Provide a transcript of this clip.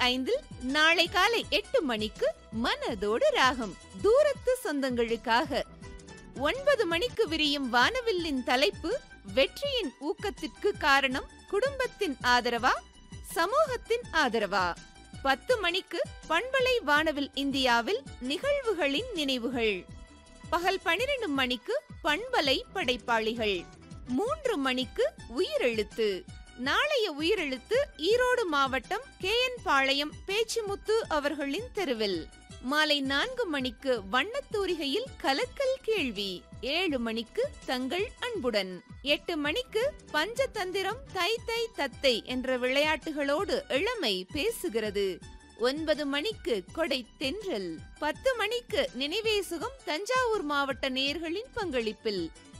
ஐந்தில் நாளை காலை எட்டு மணிக்கு மனதோடு ராகம் தூரத்து சொந்தங்களுக்காக ஒன்பது மணிக்கு விரியும் வானவில்லின் தலைப்பு வெற்றியின் ஊக்கத்திற்கு காரணம் குடும்பத்தின் ஆதரவா சமூகத்தின் ஆதரவா பத்து மணிக்கு பண்பலை வானவில் இந்தியாவில் நிகழ்வுகளின் நினைவுகள் பகல் பனிரெண்டு மணிக்கு பண்பலை படைப்பாளிகள் மூன்று மணிக்கு உயிரெழுத்து நாளைய உயிரெழுத்து ஈரோடு மாவட்டம் கே என் பாளையம் பேச்சுமுத்து அவர்களின் தெருவில் மாலை நான்கு மணிக்கு வண்ணத்தூரிகையில் கலக்கல் கேள்வி ஏழு மணிக்கு தங்கள் அன்புடன் எட்டு மணிக்கு பஞ்சதந்திரம் தை தை தத்தை என்ற விளையாட்டுகளோடு இளமை பேசுகிறது ஒன்பது மணிக்கு கொடை தென்றல் பத்து மணிக்கு நினைவே சுகம் தஞ்சாவூர் மாவட்ட நேயர்களின் பங்களிப்பில்